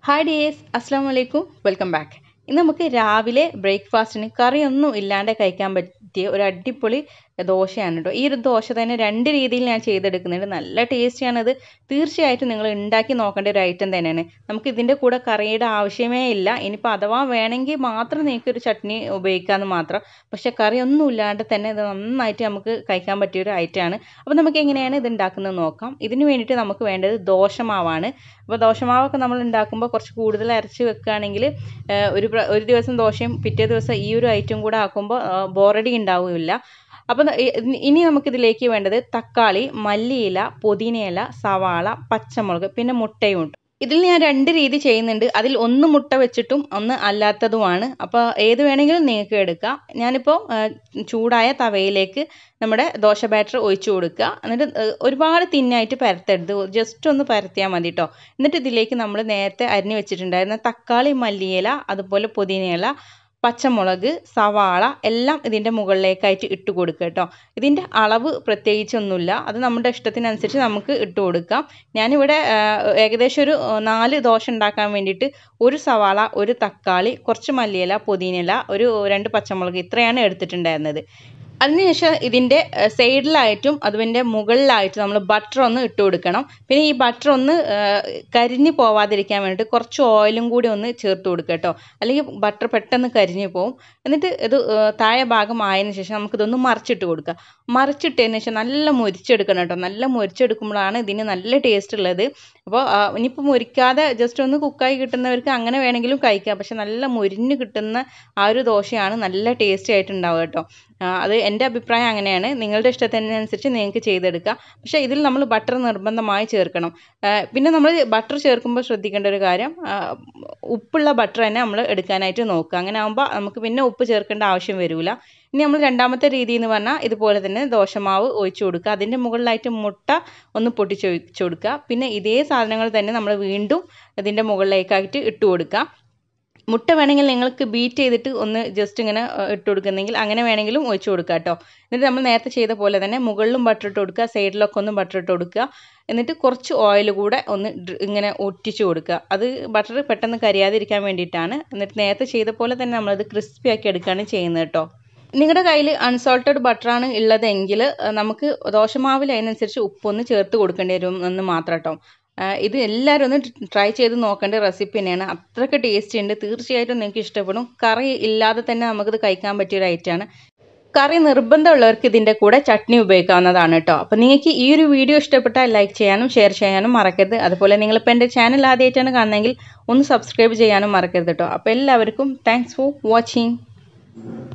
hi dears അസ്സാം വലൈക്കും welcome back ഇന്ന് നമുക്ക് രാവിലെ ബ്രേക്ക്ഫാസ്റ്റിന് കറിയൊന്നും ഇല്ലാണ്ട് കഴിക്കാൻ പറ്റിയ ഒരു അടിപൊളി ദോശയാണ് കേട്ടോ ഈ ഒരു ദോശ തന്നെ രണ്ട് രീതിയിൽ ഞാൻ ചെയ്തെടുക്കുന്നുണ്ട് നല്ല ടേസ്റ്റിയാണത് തീർച്ചയായിട്ടും നിങ്ങൾ ഉണ്ടാക്കി നോക്കേണ്ട ഒരു ഐറ്റം തന്നെയാണ് നമുക്ക് ഇതിൻ്റെ കൂടെ കറിയുടെ ആവശ്യമേ ഇല്ല ഇനിയിപ്പോൾ അഥവാ വേണമെങ്കിൽ മാത്രം നിങ്ങൾക്ക് ഒരു ചട്നി ഉപയോഗിക്കാമെന്ന് മാത്രം പക്ഷേ കറിയൊന്നും ഇല്ലാണ്ട് തന്നെ ഇത് നന്നായിട്ട് നമുക്ക് കഴിക്കാൻ പറ്റിയ ഒരു ഐറ്റമാണ് അപ്പോൾ നമുക്ക് എങ്ങനെയാണ് ഇത് ഉണ്ടാക്കുന്നത് നോക്കാം ഇതിന് വേണ്ടിയിട്ട് നമുക്ക് വേണ്ടത് ദോശമാവാണ് അപ്പോൾ ദോശമാവൊക്കെ നമ്മൾ ഉണ്ടാക്കുമ്പോൾ കുറച്ച് കൂടുതൽ അരച്ച് വെക്കുകയാണെങ്കിൽ ഒരു പ്ര- ഒരു ദിവസം ദോശയും പിറ്റേ ദിവസം ഈ ഒരു ഐറ്റം കൂടെ ആക്കുമ്പോൾ ബോറടി ഉണ്ടാവില്ല അപ്പം ഇനി നമുക്കിതിലേക്ക് വേണ്ടത് തക്കാളി മല്ലിയില പുതിനയില സവാള പച്ചമുളക് പിന്നെ മുട്ടയും ഉണ്ട് ഇതിൽ ഞാൻ രണ്ട് രീതി ചെയ്യുന്നുണ്ട് അതിൽ ഒന്ന് മുട്ട വെച്ചിട്ടും ഒന്ന് അല്ലാത്തതുമാണ് അപ്പോൾ ഏത് വേണമെങ്കിലും നിങ്ങൾക്ക് എടുക്കാം ഞാനിപ്പോൾ ചൂടായ തവയിലേക്ക് നമ്മുടെ ദോശ ബാറ്റർ ഒഴിച്ചു കൊടുക്കുക എന്നിട്ട് ഏഹ്, ഒരുപാട് തിന്നായിട്ട് പരത്തരുത് ജസ്റ്റ് ഒന്ന് പരത്തിയാൽ മതി കേട്ടോ എന്നിട്ട് ഇതിലേക്ക് നമ്മൾ നേരത്തെ അരിഞ്ഞു വെച്ചിട്ടുണ്ടായിരുന്ന തക്കാളി മല്ലിയില അതുപോലെ പുതിനയില പച്ചമുളക് സവാള എല്ലാം ഇതിൻ്റെ മുകളിലേക്കായിട്ട് ഇട്ട് കൊടുക്കുക കേട്ടോ ഇതിൻ്റെ അളവ് പ്രത്യേകിച്ചൊന്നുമില്ല അത് നമ്മുടെ ഇഷ്ടത്തിനനുസരിച്ച് നമുക്ക് ഇട്ട് കൊടുക്കാം ഞാനിവിടെ ആ, ഏകദേശം ഒരു ആ, നാല് ദോശ ഉണ്ടാക്കാൻ വേണ്ടിയിട്ട് ഒരു സവാള ഒരു തക്കാളി കുറച്ച് മല്ലിയില പുതിനയില ഒരു രണ്ട് പച്ചമുളക് ഇത്രയാണ് എടുത്തിട്ടുണ്ടായിരുന്നത് അതിനുശേഷം ഇതിൻ്റെ സൈഡിലായിട്ടും അതിൻ്റെ മുകളിലായിട്ടും നമ്മൾ ബട്ടർ ഒന്ന് ഇട്ട് കൊടുക്കണം പിന്നെ ഈ ബട്ടർ ഒന്ന് ആ, കരിഞ്ഞ് പോവാതിരിക്കാൻ വേണ്ടിയിട്ട് കുറച്ച് ഓയിലും കൂടി ഒന്ന് ചേർത്ത് കൊടുക്കുക കേട്ടോ അല്ലെങ്കിൽ ബട്ടർ പെട്ടെന്ന് കരിഞ്ഞ് പോകും എന്നിട്ട് ഇത് ആ, താഴെ ഭാഗം ആയതിനു ശേഷം നമുക്കിതൊന്ന് മറിച്ചിട്ട് കൊടുക്കുക മറിച്ചിട്ടതിന് ശേഷം നല്ല മുരിച്ചെടുക്കണം കേട്ടോ നല്ല മുരിച്ചെടുക്കുമ്പോഴാണ് ഇതിന് നല്ല ടേസ്റ്റ് ഉള്ളത് അപ്പോൾ ഇനിയിപ്പോൾ മുരിക്കാതെ ജസ്റ്റ് ഒന്ന് കുക്കായി കിട്ടുന്നവർക്ക് അങ്ങനെ വേണമെങ്കിലും കഴിക്കാം പക്ഷെ നല്ല മുരിഞ്ഞ് കിട്ടുന്ന ആ ഒരു ദോശയാണ് നല്ല ടേസ്റ്റി ആയിട്ടുണ്ടാവുക കേട്ടോ ആ, അത് എൻ്റെ അഭിപ്രായം അങ്ങനെയാണ് നിങ്ങളുടെ ഇഷ്ടത്തിനനുസരിച്ച് നിങ്ങൾക്ക് ചെയ്തെടുക്കാം പക്ഷേ ഇതിൽ നമ്മൾ ബട്ടർ നിർബന്ധമായി ചേർക്കണം ആ, പിന്നെ നമ്മൾ ബട്ടർ ചേർക്കുമ്പോൾ ശ്രദ്ധിക്കേണ്ട ഒരു കാര്യം ആ, ഉപ്പുള്ള ബട്ടർ തന്നെ നമ്മൾ എടുക്കാനായിട്ട് നോക്കുക അങ്ങനെ ആകുമ്പോൾ നമുക്ക് പിന്നെ ഉപ്പ് ചേർക്കേണ്ട ആവശ്യം വരില്ല ഇനി നമ്മൾ രണ്ടാമത്തെ രീതി എന്ന് പറഞ്ഞാൽ ഇതുപോലെ തന്നെ ദോശമാവ് ഒഴിച്ചു കൊടുക്കുക അതിൻ്റെ മുകളിലായിട്ട് മുട്ട ഒന്ന് പൊട്ടിച്ച് ഒഴിച്ചു കൊടുക്കുക പിന്നെ ഇതേ സാധനങ്ങൾ തന്നെ നമ്മൾ വീണ്ടും ഇതിൻ്റെ മുകളിലേക്കായിട്ട് ഇട്ട് കൊടുക്കുക മുട്ട വേണമെങ്കിൽ നിങ്ങൾക്ക് ബീറ്റ് ചെയ്തിട്ട് ഒന്ന് ജസ്റ്റ് ഇങ്ങനെ ഏഹ്, ഇട്ട് കൊടുക്കുന്നെങ്കിൽ അങ്ങനെ വേണമെങ്കിലും ഒഴിച്ചു കൊടുക്കുക കേട്ടോ എന്നിട്ട് നമ്മൾ നേരത്തെ ചെയ്ത പോലെ തന്നെ മുകളിലും ബട്ടർ ഇട്ട് കൊടുക്കുക സൈഡിലൊക്കെ ഒന്ന് ബട്ടർ ഇട്ട് കൊടുക്കുക എന്നിട്ട് കുറച്ച് ഓയിൽ കൂടെ ഒന്ന് ഡ്ര- ഇങ്ങനെ ഒറ്റിച്ച് കൊടുക്കുക അത് ബട്ടർ പെട്ടെന്ന് കരിയാതിരിക്കാൻ വേണ്ടിയിട്ടാണ് എന്നിട്ട് നേരത്തെ ചെയ്ത പോലെ തന്നെ നമ്മളത് ക്രിസ്പി ആക്കി എടുക്കുകയാണ് ചെയ്യുന്നത് കേട്ടോ നിങ്ങളുടെ കയ്യിൽ അൺസോൾട്ടഡ് ബട്ടറാണ് ഉള്ളതെങ്കിൽ അഹ് നമുക്ക് ദോശമാവിൽ അതിനനുസരിച്ച് ഉപ്പൊന്ന് ചേർത്ത് കൊടുക്കേണ്ടി വരും എന്ന് മാത്രം കേട്ടോ ആഹ് ഇത് എല്ലാവരും ഒന്ന് ട്രൈ ചെയ്ത് നോക്കേണ്ട റെസിപ്പി തന്നെയാണ് അത്രയ്ക്ക് ടേസ്റ്റി ഉണ്ട് തീർച്ചയായിട്ടും നിങ്ങൾക്ക് ഇഷ്ടപ്പെടും കറി ഇല്ലാതെ തന്നെ നമുക്കിത് കഴിക്കാൻ പറ്റിയ ഒരു ഐറ്റമാണ് കറി നിർബന്ധമുള്ളവർക്ക് ഇതിൻ്റെ കൂടെ ചട്നി ഉപയോഗിക്കാവുന്നതാണ് കേട്ടോ അപ്പോൾ നിങ്ങൾക്ക് ഈ ഒരു വീഡിയോ ഇഷ്ടപ്പെട്ടാൽ ലൈക്ക് ചെയ്യാനും ഷെയർ ചെയ്യാനും മറക്കരുത് അതുപോലെ നിങ്ങളിപ്പോൾ എൻ്റെ ചാനൽ ആദ്യമായിട്ടാണ് കാണുന്നതെങ്കിൽ ഒന്ന് സബ്സ്ക്രൈബ് ചെയ്യാനും മറക്കരുത് കേട്ടോ അപ്പോൾ എല്ലാവർക്കും താങ്ക്സ് ഫോർ വാച്ചിങ്